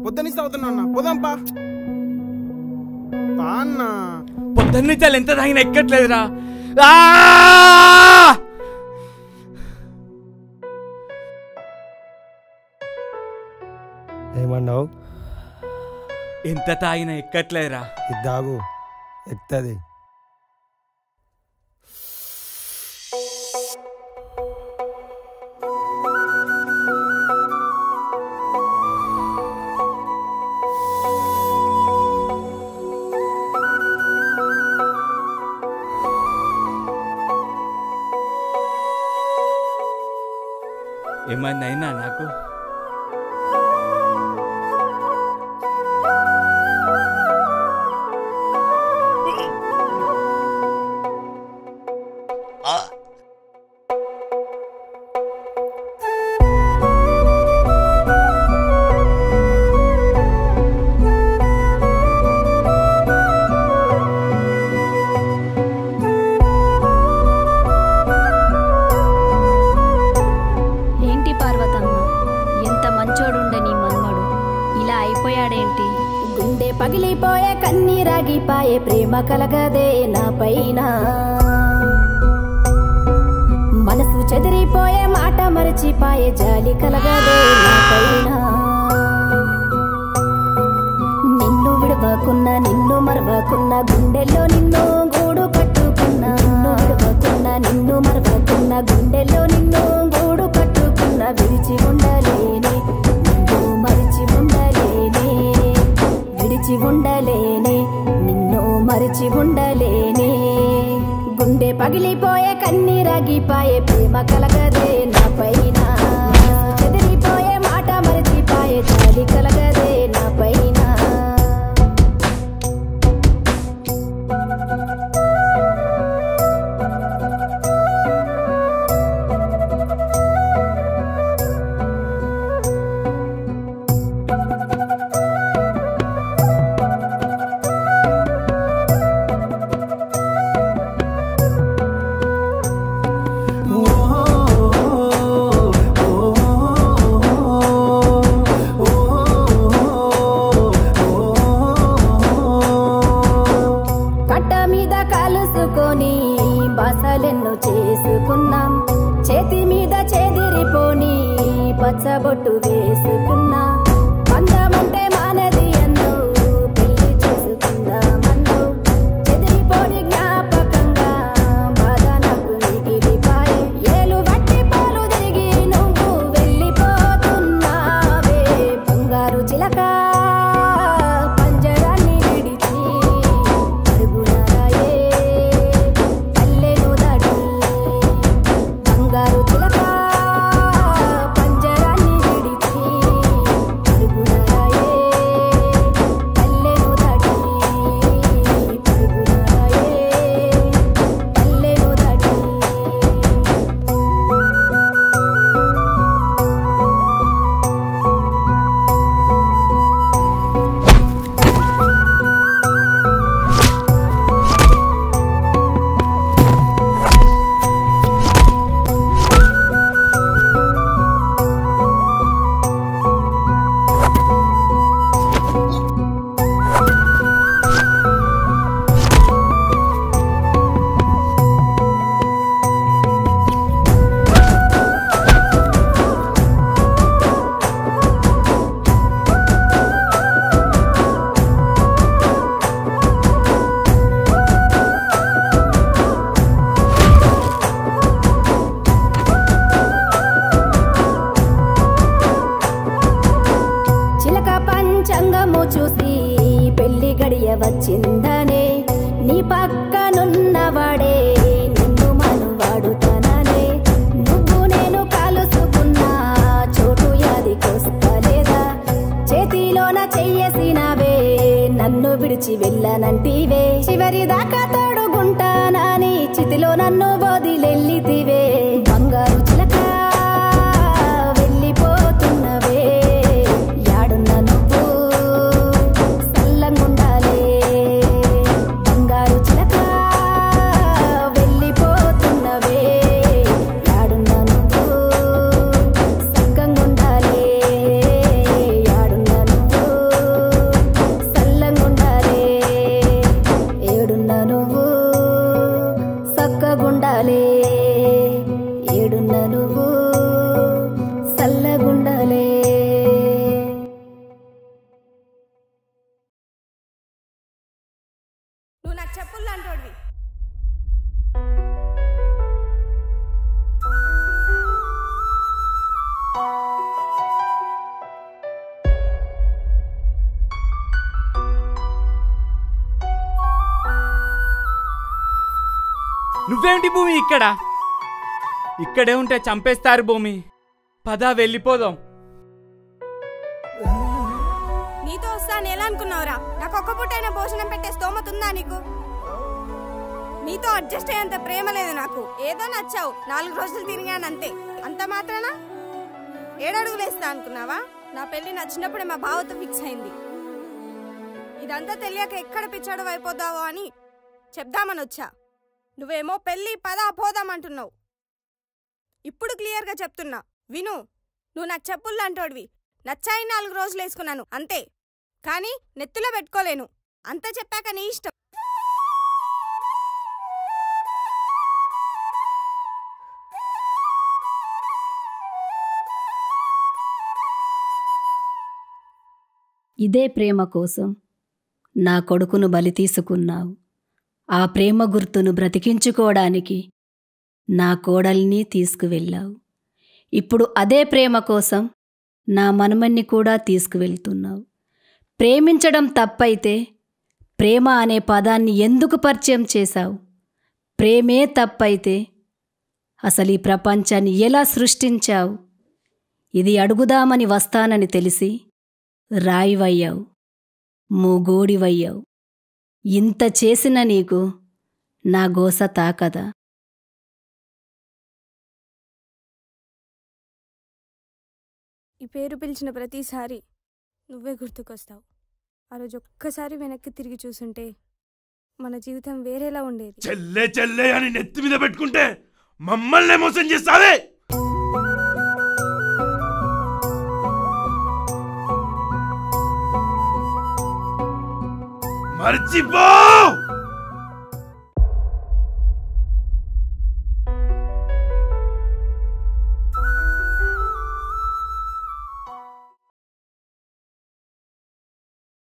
పొద్దునిస్తే అవుతున్నా అన్న పోదాం పా పా అన్న పొద్దున్న చాలా ఎంత తాగినా ఎక్కట్లేదురా ఆ! ఏమన్నావు ఎంత తాగినా ఎక్కట్లేదురా ఇద్దాగు ఎక్తది ఏమన్నా అయినా నాకు ఏంటి పార్వతమ్మ ఎంత మంచోడుండే నీ మన్మడు ఇలా అయిపోయాడేంటి గుండె పగిలిపోయే కన్నీరాగిపాయే ప్రేమ కలగదే నా పైన మనసు చెదిరిపోయే మాట మరచిపాయే జాలి కలగదే నా పైన నిన్ను విడవకున్నా నిన్ను మరవకున్నా గుండెల్లో నిన్ను గూడు కట్టుకున్నా నిన్ను విడవకున్నా నిన్ను మరవకున్నా గుండెల్లో నిన్ను గూడు కట్టుకున్నా విడిచి ఉండలేనే నిన్ను మరిచి ఉండలేనే విడిచి ఉండలేనే నిన్ను మరిచి ఉండలేనే గుండె పగిలిపోయే కన్నీరాగిపాయే ప్రేమ కలగదే నా పైన చెదిరిపోయే మాట మరచిపాయే జాలి కలగదే నా పైన కట్ట మీద కలుసుకొని బసలెన్నో చేసుకున్నాం చేతి మీద చెదిరిపోని పచ్చబొట్టు వేసుకున్నా అందమంటే మానది అన్నో పెళ్లి చేసుకుందామన్నో చెదిరిపోని జ్ఞాపకంగా బాధ నాకు మిగిలిపాయే ఏలు బట్టి పాలు తిరిగి నువ్వు వెళ్ళిపోతున్నావే బంగారు చిలక పంజరాన్ని విడిచి పరుగునారాయే పల్లెను దాటి బంగారు చిలక పంజరాన్ని విడిచి పరుగునారాయే పల్లెను దాటి పరుగునారాయే పల్లెను దాటి చిలక పంచంగము చూసి పెళ్లి గడియ వచ్చిందనే నీ పక్కనున్నవాడే నిన్ను మనువాడు తననే నువ్వు నేను కలుసుకున్న చోటు యాదికొస్తలేదా చేతిలోన చెయ్యసినవే నన్ను విడిచి వెళ్ళనంటివే చివరి దాకా తోడుగుంటానని చితిలో నన్ను వదిలెల్లితివే బంగారు చిలక వెళ్ళిపోతున్నవే యాడున్న నువ్వు సల్లంగుండాలే బంగారు చిలక వెళ్ళిపోతున్నవే యాడున్న నువ్వు సక్కంగుండాలే యాడున్న నువ్వు చల్లగుండాలే ఏడున్న నువ్వు చల్లగుండాలే నువ్వు నాకు చెప్పులు అంటోడివి నువ్వేమిటి భూమి ఇక్కడ ఇక్కడే ఉంటే చంపేస్తారు భూమి పద వెళ్ళిపోదాం నీతో వస్తాను ఎలా అనుకున్నావురా నాకు ఒక్క పూటైనా భోజనం పెట్టే స్తోమత ఉందా నీకు నీతో అడ్జస్ట్ అయ్యేంత ప్రేమ లేదు నాకు ఏదో నచ్చావు నాలుగు రోజులు తిరిగానంతే అంత మాత్రాన ఏడడుగులు వేస్తా అనుకున్నావా నా పెళ్లి నచ్చినప్పుడే మా బావతో ఫిక్స్ అయింది ఇదంతా తెలియక ఎక్కడ పిచ్చాడు అయిపోదావో అని చెప్దామని వచ్చా నువ్వేమో పెళ్లి పదా పోదామంటున్నావు ఇప్పుడు క్లియర్గా చెప్తున్నా విను నువ్వు నాకు చెప్పుళ్ళు అంటోడివి నచ్చాయి నాలుగు రోజులు వేసుకున్నాను అంతే కానీ నెత్తిలో పెట్టుకోలేను అంత చెప్పాక నీ ఇష్టం ఇదే ప్రేమ కోసం నా కొడుకును బలి తీసుకున్నావు ఆ ప్రేమ గుర్తును బ్రతికించుకోవడానికి నా కోడల్ని తీసుకువెళ్ళావు ఇప్పుడు అదే ప్రేమ కోసం నా మనమన్ని కూడా తీసుకువెళ్తున్నావు ప్రేమించడం తప్పైతే ప్రేమ అనే పదాన్ని ఎందుకు పరిచయం చేశావు ప్రేమే తప్పైతే అసలు ఈ ప్రపంచాన్ని ఎలా సృష్టించావు ఇది అడుగుదామని వస్తానని తెలిసి రాయివయ్యావు మూగోడివయ్యావు ఇంత చేసిన నీకు నా గోస తాకదా ఈ పేరు పిలిచిన ప్రతిసారి నువ్వే గుర్తుకొస్తావు ఆ రోజు ఒక్కసారి వెనక్కి తిరిగి చూసుంటే మన జీవితం వేరేలా ఉండేది చెల్లె చెల్లె అని నెత్తి మీద పెట్టుకుంటే మమ్మల్ని మోసం చేస్తావే మర్చిపో